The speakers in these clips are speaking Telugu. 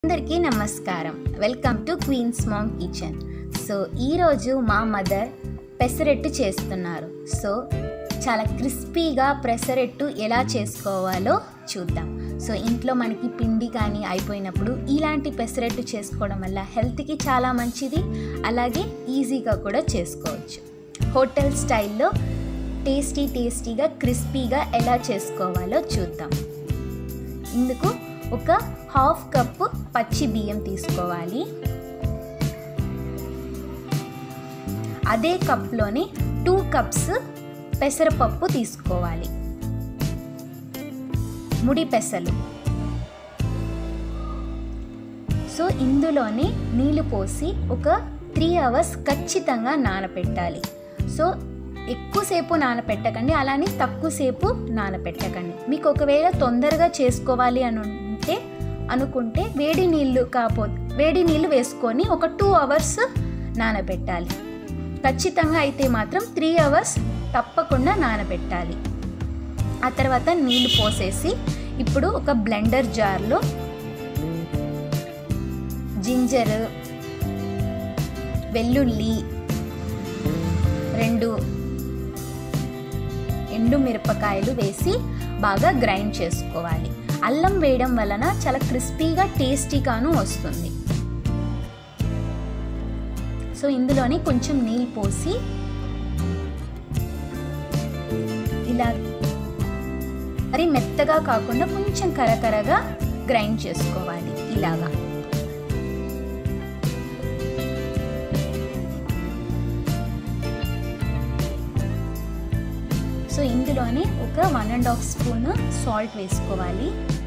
అందరికీ నమస్కారం welcome to Queens Mom Kitchen so ఈరోజు మా మదర్ పెసరెట్టు చేస్తున్నారు సో చాలా క్రిస్పీగా పెసరెట్టు ఎలా చేసుకోవాలో చూద్దాం సో ఇంట్లో మనకి పిండి కానీ అయిపోయినప్పుడు ఇలాంటి పెసరెట్టు చేసుకోవడం వల్ల హెల్త్కి చాలా మంచిది అలాగే ఈజీగా కూడా చేసుకోవచ్చు హోటల్ స్టైల్లో టేస్టీ టేస్టీగా క్రిస్పీగా ఎలా చేసుకోవాలో చూద్దాం ఇందుకు ఒక హాఫ్ కప్పు పచ్చి బియ్యం తీసుకోవాలి అదే కప్లోనే టూ కప్స్ పెసరపప్పు తీసుకోవాలి ముడి పెసలు సో ఇందులోనే నీళ్లు పోసి ఒక త్రీ అవర్స్ ఖచ్చితంగా నానపెట్టాలి సో ఎక్కువసేపు నానపెట్టకండి అలానే తక్కువసేపు నానపెట్టకండి మీకు ఒకవేళ తొందరగా చేసుకోవాలి అని ఉంటే అనుకుంటే వేడి నీళ్ళు కాపో వేడి నీళ్ళు వేసుకొని ఒక టూ అవర్స్ నానబెట్టాలి ఖచ్చితంగా అయితే మాత్రం త్రీ అవర్స్ తప్పకుండా నానబెట్టాలి ఆ తర్వాత నీళ్ళు పోసేసి ఇప్పుడు ఒక బ్లెండర్ జార్లో జింజర్ వెల్లుల్లి రెండు ఎండు మిరపకాయలు వేసి బాగా గ్రైండ్ చేసుకోవాలి అల్లం వేయడం వలన చాలా క్రిస్పీగా టేస్టీగాను వస్తుంది సో ఇందులోనే కొంచెం నీళ్ళు పోసి ఇలా మరి మెత్తగా కాకుండా కొంచెం కరకరగా గ్రైండ్ చేసుకోవాలి ఇలాగా సో ఇందులోనే ఒక one and half spoon salt వేసుకోవాలి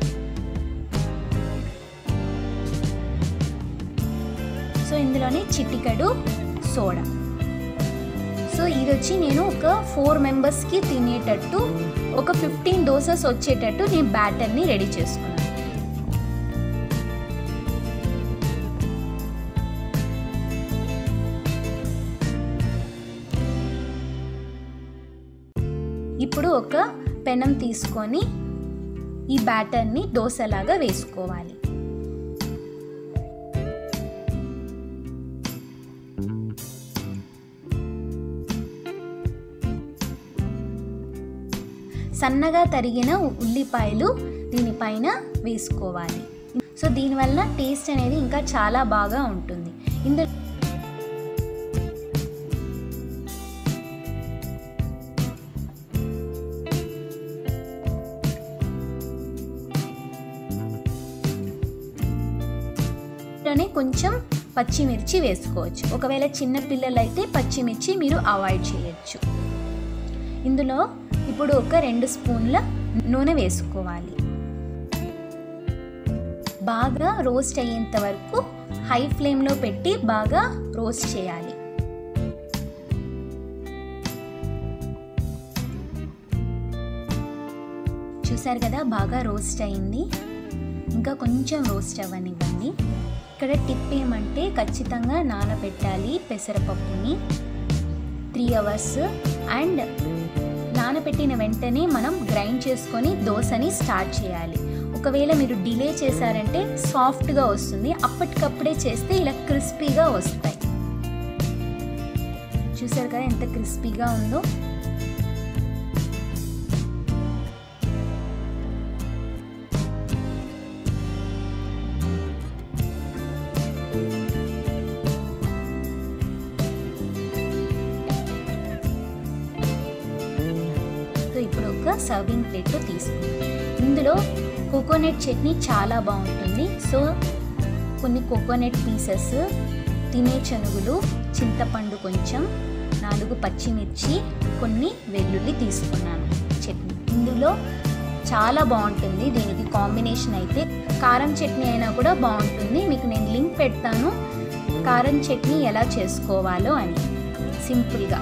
సో ఇందులోనే చిటికడు సోడా సో ఇది వచ్చి నేను ఒక ఫోర్ మెంబర్స్కి తినేటట్టు ఒక ఫిఫ్టీన్ దోసెస్ వచ్చేటట్టు నేను బ్యాటర్ని రెడీ చేసుకున్నాను ఇప్పుడు ఒక పెనం తీసుకొని ఈ బ్యాటర్ని దోశలాగా వేసుకోవాలి సన్నగా తరిగిన ఉల్లిపాయలు దీనిపైన వేసుకోవాలి సో దీనివల్ల టేస్ట్ అనేది ఇంకా చాలా బాగా ఉంటుంది ఇందులో ఇందులోనే కొంచెం పచ్చిమిర్చి వేసుకోవచ్చు ఒకవేళ చిన్న పిల్లలు అయితే పచ్చిమిర్చి మీరు అవాయిడ్ చేయొచ్చు ఇందులో ఇప్పుడు ఒక రెండు స్పూన్ల నూనె వేసుకోవాలి బాగా రోస్ట్ అయ్యేంత వరకు హై ఫ్లేమ్లో పెట్టి బాగా రోస్ట్ చేయాలి చూసారు కదా బాగా రోస్ట్ అయింది ఇంకా కొంచెం రోస్ట్ అవ్వనివ్వండి ఇక్కడ టిప్ ఏమంటే ఖచ్చితంగా నానబెట్టాలి పెసరపప్పుని త్రీ అవర్స్ అండ్ నానబెట్టిన వెంటనే మనం గ్రైండ్ చేసుకొని దోశని స్టార్ట్ చేయాలి ఒకవేళ మీరు డిలే చేశారంటే సాఫ్ట్గా వస్తుంది అప్పటికప్పుడే చేస్తే ఇలా క్రిస్పీగా వస్తాయి చూసారు కదా ఎంత క్రిస్పీగా ఉందో సో ఇప్పుడు ఒక సర్వింగ్ ప్లేట్లో తీసుకుందాం ఇందులో కోకోనట్ చట్నీ చాలా బాగుంటుంది సో కొన్ని కోకోనట్ పీసెస్ తినే చనుగులు చింతపండు కొంచెం నాలుగు పచ్చిమిర్చి కొన్ని వెల్లుల్లి తీసుకున్నాను చట్నీ ఇందులో చాలా బాగుంటుంది దీనికి కాంబినేషన్ అయితే కారం చట్నీ అయినా కూడా బాగుంటుంది మీకు నేను లింక్ పెడతాను కారం చట్నీ ఎలా చేసుకోవాలో అని సింపుల్గా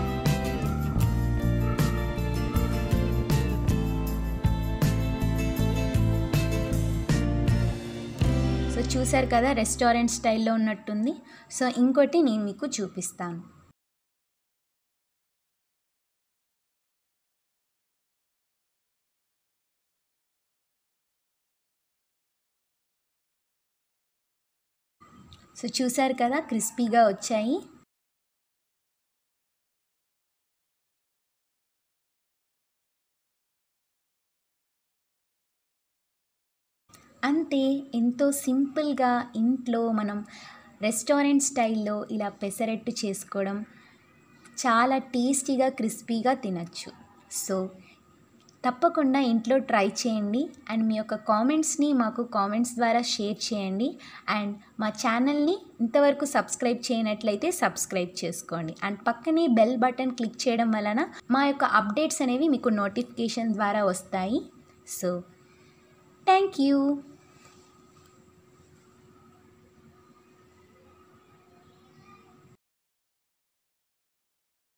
సో చూసారు కదా రెస్టారెంట్ స్టైల్లో ఉన్నట్టుంది సో ఇంకోటి నేను మీకు చూపిస్తాను సో చూసారు కదా క్రిస్పీగా వచ్చాయి అంతే ఎంతో సింపుల్గా ఇంట్లో మనం రెస్టారెంట్ స్టైల్లో ఇలా పెసరట్టు చేసుకోవడం చాలా టేస్టీగా క్రిస్పీగా తినచ్చు సో తప్పకుండా ఇంట్లో ట్రై చేయండి అండ్ మీ యొక్క కామెంట్స్ని మాకు కామెంట్స్ ద్వారా షేర్ చేయండి అండ్ మా ఛానల్ని ఇంతవరకు సబ్స్క్రైబ్ చేయనట్లయితే సబ్స్క్రైబ్ చేసుకోండి అండ్ పక్కనే బెల్ బటన్ క్లిక్ చేయడం వలన మా యొక్క అప్డేట్స్ అనేవి మీకు నోటిఫికేషన్ ద్వారా వస్తాయి సో థ్యాంక్ యూ